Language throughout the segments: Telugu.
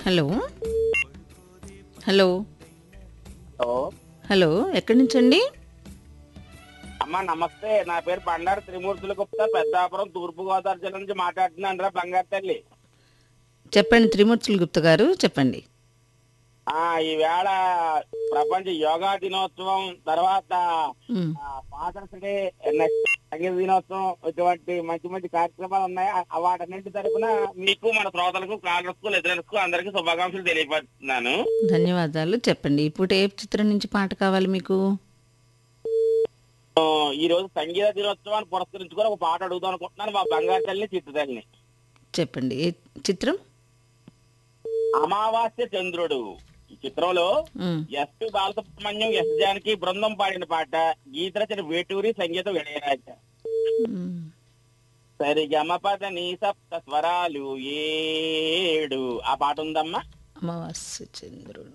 హలో హలో హలో హలో ఎక్కడి నుంచండి అమ్మా నమస్తే నా పేరు బండారు త్రిమూర్తుల గుప్తా పెద్దాపురం తూర్పు గోదావరి జిల్లా నుంచి మాట్లాడుతున్నాను రా బంగారు తల్లి చెప్పండి త్రిమూర్తులు గుప్త గారు చెప్పండి ఆ ఈవేళ ప్రపంచ యోగా దినోత్సవం తర్వాత ఉమ్, ఫాదర్స్ డే నెక్స్ట్ సంగీత దినోత్సవం ఇటువంటి మంచి మంచి కార్యక్రమాలు ఉన్నాయి ఆ- వాటన్నింటి తరపున మీకు మన శ్రోతలకు కాంగ్రెస్ కు లిజనర్స్ కు అందరికీ శుభాకాంక్షలు తెలియపరుస్తున్నాను ధన్యవాదాలు చెప్పండి ఇప్పుడు ఏ చిత్రం నుంచి పాట కావాలి మీకు ఆ, ఈ రోజు సంగీత దినోత్సవాన్ని పురస్కరించుకొని ఒక పాట అడుగుదాం అనుకుంటున్నాను మా బంగారు తల్లిని చిత్రతల్లిని చెప్పండి ఏ చిత్రం అమావాస్య చంద్రుడు ఈ చిత్రంలో ఉమ్, ఎస్ బాలసుబ్రహ్మణ్యం ఎస్ జానకి బృందం పాడిన పాట గీత రచన వేటూరి సంగీతం ఇళయరాజ ఉమ్, సరి గమపద నీ సప్త స్వరాలు ఏడు ఆ పాట ఉందమ్మా అమావాస్య చంద్రుడు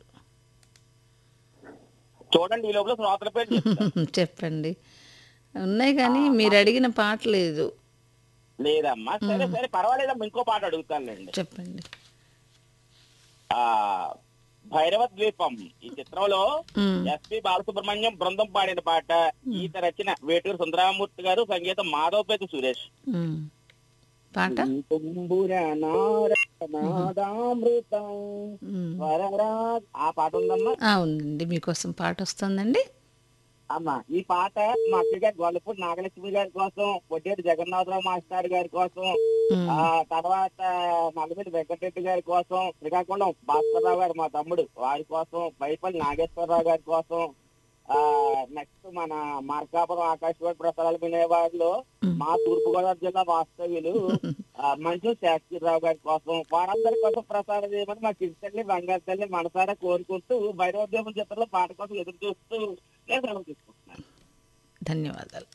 చూడండి ఈ లోపల శ్రోతల పేరు చెప్తా. చెప్పండి ఉన్నాయి కానీ మీరు అడిగిన పాట లేదు లేదమ్మా సరే సరే పర్వాలేదమ్మా ఇంకో పాట అడుగుతానులేండి చెప్పండి ఆ భైరవ ద్వీపం ఈ చిత్రంలో ఉమ్, ఎస్పి బాలసుబ్రహ్మణ్యం బృందం పాడిన పాట గీత రచన వేటూరు సుందరామూర్తి గారు సంగీతం మాధవపేట సురేష్ ఉమ్. పాట తుంబుర నాదామృతం ఉమ్. వరరా ఆ పాట ఉందమ్మా ఆ, ఉందండి మీకోసం పాట వస్తుందండి అమ్మా ఈ పాట మా అక్క గారి గొల్లపూడి నాగలక్ష్మి గారి కోసం పొట్టేటి జగన్నాథరావు మాస్టర్ గారి కోసం ఉమ్, ఆ తర్వాత నల్లమిటి వెంకటరెడ్డి గారి కోసం శ్రీకాకుళం భాస్కర్రావు గారు మా తమ్ముడు వారి కోసం బైపల్లి నాగేశ్వరరావు గారి కోసం ఆ నెక్స్ట్ మన మార్కాపురం ఆకాశవాణి ప్రసారాలు వినేవాళ్ళు ఉమ్. మా తూర్పుగోదావరి జిల్లా వాస్తవ్యులు ఆ, మంచు శాస్త్రిరావు గారి కోసం వారందరి కోసం ప్రసారం చేయమని మా చిన్న తల్లి బంగారు తల్లి మనసారా కోరుకుంటూ భైరవోద్యమం చిత్రంలో పాట కోసం ఎదురు చూస్తూ నేను సెలవు తీసుకుంటున్నాను ధన్యవాదాలు